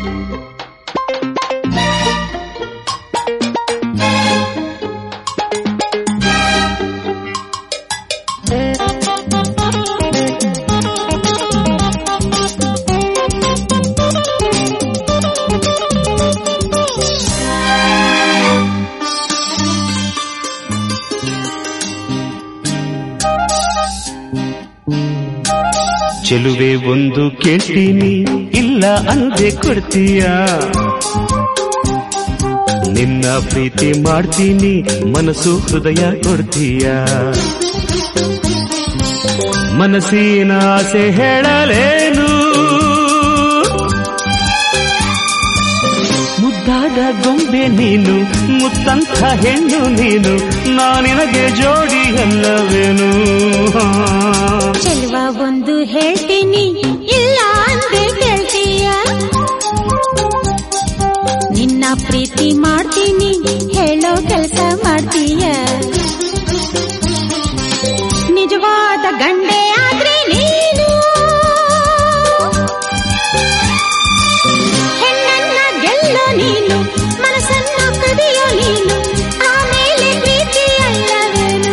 ಚೆಲುವೆ ಒಂದು ಕೇಳ್ತೀನಿ ಇಲ್ಲ ಅಂದೆ ಕೊಡ್ತೀಯ ನಿನ್ನ ಪ್ರೀತಿ ಮಾಡ್ತೀನಿ ಮನಸ್ಸು ಹೃದಯ ಕೊಡ್ತೀಯ ಮನಸ್ಸಿನ ಆಸೆ ಹೇಳಲೇನು ಮುದ್ದಾದ ಗೊಂಬೆ ನೀನು ಮುತ್ತಂಥ ಹೆಣ್ಣು ನೀನು ನಾನಿನಗೆ ಜೋಡಿ ಅಲ್ಲವೇನು ಚೆಲುವ ಒಂದು ಹೇಳ್ತೀನಿ ಇಲ್ಲ ಅಂದೆ ಕೇಳ್ತೀಯ ನಿನ್ನ ಪ್ರೀತಿ ಮಾಡ್ತೀನಿ ಹೇಳೋ ಕೆಲಸ ಮಾಡ್ತೀಯ ನಿಜವಾದ ಗಂಡೆ ಆದ್ರೆ ನೀನು ಹೆಣ್ಣನ್ನ ಗೆಲ್ಲೋ ನೀನು ಮನಸ್ಸನ್ನ ಕದಿಯೋ ನೀನು ಆಮೇಲೆ ಪ್ರೀತಿ ಅಲ್ಲವೇನು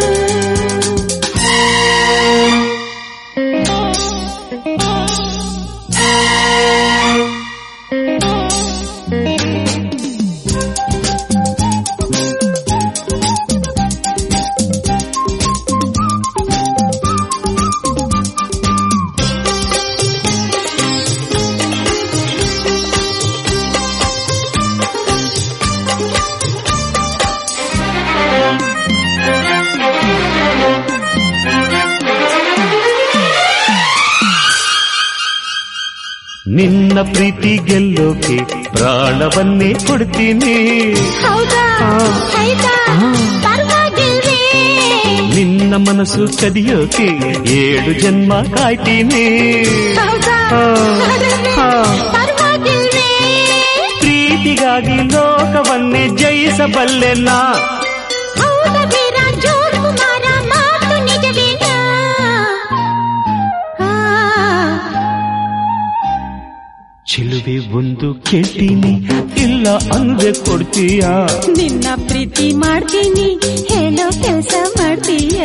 ನಿನ್ನ ಪ್ರೀತಿ ಗೆಲ್ಲೋಕೆ ಪ್ರಾಣವನ್ನೇ ಕೊಡ್ತೀನಿ ಹೌದಾ ಆ. ಆಯ್ತಾ ಪರವಾಗಿಲ್ವೇ ನಿನ್ನ ಮನಸ್ಸು ಕದಿಯೋಕೆ ಏಳು ಜನ್ಮ ಕಾಯ್ತೀನಿ ಹೌದಾ ಆ. ಆ. ಪರವಾಗಿಲ್ವೇ ಪ್ರೀತಿಗಾಗಿ ಲೋಕವನ್ನೇ ಜಯಿಸಬಲ್ಲೆ ನಾ ಹೌದ ವೀರ ಜೋಕುಮಾರ ಮಾತು ನಿಜವೇನಾ ಆ. ಚೆಲುವೆ ಒಂದು ಕೇಳ್ತೀನಿ ಇಲ್ಲ ಅಂದೆ ಕೊಡ್ತೀಯ ನಿನ್ನ ಪ್ರೀತಿ ಮಾಡ್ತೀನಿ ಹೇಳೋ ಕೆಲಸ ಮಾಡ್ತೀಯ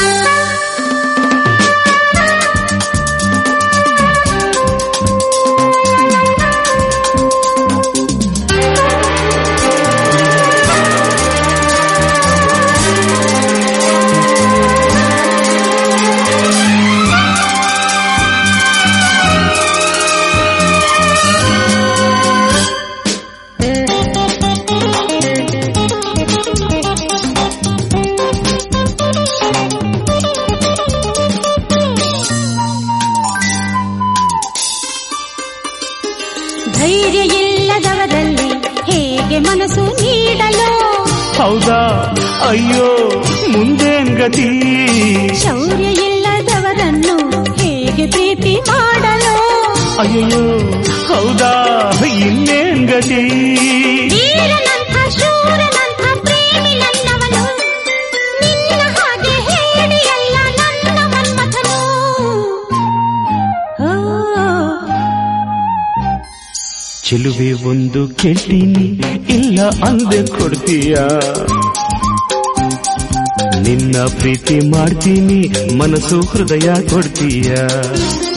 ಧೈರ್ಯ ಇಲ್ಲದವರಲ್ಲಿ ಹೇಗೆ ಮನಸ್ಸು ನೀಡಲು ಹೌದಾ ಅಯ್ಯೋ ಮುಂದೇನ್ ಗತಿ ಶೌರ್ಯ ಇಲ್ಲದವರನ್ನು ಹೇಗೆ ಪ್ರೀತಿ ಮಾಡಲು ಅಯ್ಯೋ ಹೌದಾ ಇನ್ನೇನ್ ಗತಿ ವೀರನಂಥ ಶೂರನಂಥ ಪ್ರೇಮಿ ನನ್ನವನು ನಿನ್ನ ಹಾಗೆ ಹೇಳಿಯಲ್ಲ ನನ್ನ ಮನ್ಮಥನು ಓ, ಚೆಲುವೆ ಒಂದು ಕೇಳ್ತೀನಿ ಇಲ್ಲ ಅಂದೆ ಕೊಡ್ತೀಯ ನಿನ್ನ ಪ್ರೀತಿ ಮಾಡ್ತೀನಿ ಮನಸ್ಸು ಹೃದಯ ಕೊಡ್ತೀಯ